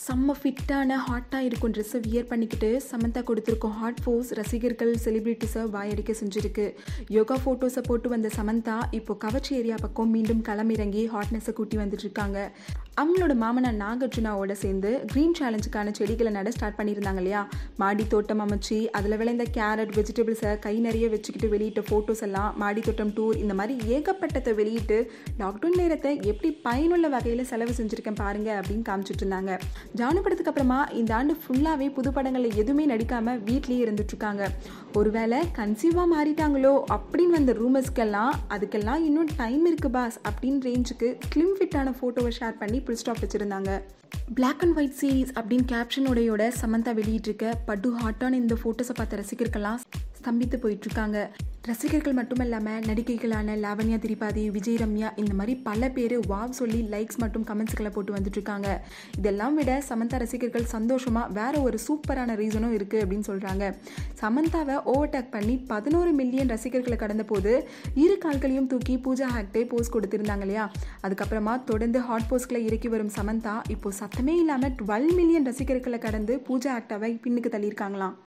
செம்ம ஃபிட்டான ஹாட்டாக இருக்கும் ட்ரெஸ்ஸை வியர் பண்ணிக்கிட்டு சமந்தா கொடுத்துருக்கோம் ஹாட் ஃபோர்ஸ் ரசிகர்கள் செலிபிரிட்டிஸை வாயடிக்க செஞ்சுருக்கு யோகா ஃபோட்டோஸை போட்டு வந்த சமந்தா இப்போ கவர்ச்சி ஏரியா பக்கம் மீண்டும் களமிறங்கி ஹாட்னஸை கூட்டி வந்துட்டு இருக்காங்க அவங்களோட மாமனார் நாகார்ஜுனாவோட சேர்ந்து க்ரீன் சேலஞ்சுக்கான செடிகளை நட ஸ்டார்ட் பண்ணியிருந்தாங்க இல்லையா மாடி தோட்டம் அமைச்சு அதில் விளைந்த கேரட் வெஜிடபிள்ஸை கை நிறைய வச்சுக்கிட்டு வெளியிட்ட ஃபோட்டோஸ் எல்லாம் மாடி தோட்டம் டூர் இந்த மாதிரி ஏகப்பட்டத்தை வெளியிட்டு லாக்டவுன் நேரத்தை எப்படி பயனுள்ள வகையில் செலவு செஞ்சுருக்கேன் பாருங்க அப்படின்னு காமிச்சிட்டு இருந்தாங்க ஜானு படத்துக்கு அப்புறமா இந்த ஆண்டு ஃபுல்லாகவே புது படங்களில் எதுவுமே நடிக்காமல் வீட்லேயே இருந்துட்டு இருக்காங்க ஒருவேளை கன்சீவாக மாறிட்டாங்களோ அப்படின்னு வந்த ரூமர்ஸ்க்கெல்லாம் அதுக்கெல்லாம் இன்னும் டைம் இருக்கு பாஸ் அப்படின்னு ரேஞ்சுக்கு ஸ்லிம் ஃபிட்டான ஃபோட்டோவை ஷேர் பண்ணி ஃபுல் ஸ்டாப் வச்சுருந்தாங்க பிளாக் அண்ட் ஒயிட் சீரீஸ் அப்படின்னு கேப்ஷனோடையோட சமந்தா வெளியிட்டிருக்க படு ஹாட்டான இந்த ஃபோட்டோஸை பார்த்த ரசிகர்கள்லாம் ஸ்தம்பித்து போயிட்டுருக்காங்க ரசிகர்கள் மட்டும் இல்லாமல் நடிகைகளான லாவண்யா திரிபாதி விஜய் ரம்யா இந்த மாதிரி பல பேர் வாவ் சொல்லி லைக்ஸ் மற்றும் கமெண்ட்ஸ்களை போட்டு வந்துட்டுருக்காங்க இதெல்லாம் விட சமந்தா ரசிகர்கள் சந்தோஷமாக வேற ஒரு சூப்பரான ரீசனும் இருக்குது அப்படின்னு சொல்கிறாங்க சமந்தாவை ஓவர்டேக் பண்ணி பதினோரு மில்லியன் ரசிகர்களை கடந்த போது இரு கால்களையும் தூக்கி பூஜா ஹாக்டே போஸ் கொடுத்துருந்தாங்க இல்லையா அதுக்கப்புறமா தொடர்ந்து ஹாட் போஸ்ட்களை இறக்கி வரும் சமந்தா இப்போ சத்தமே இல்லாமல் டுவெல் மில்லியன் ரசிகர்களை கடந்து பூஜா ஆக்டாவை பின்னுக்கு தள்ளியிருக்காங்களாம்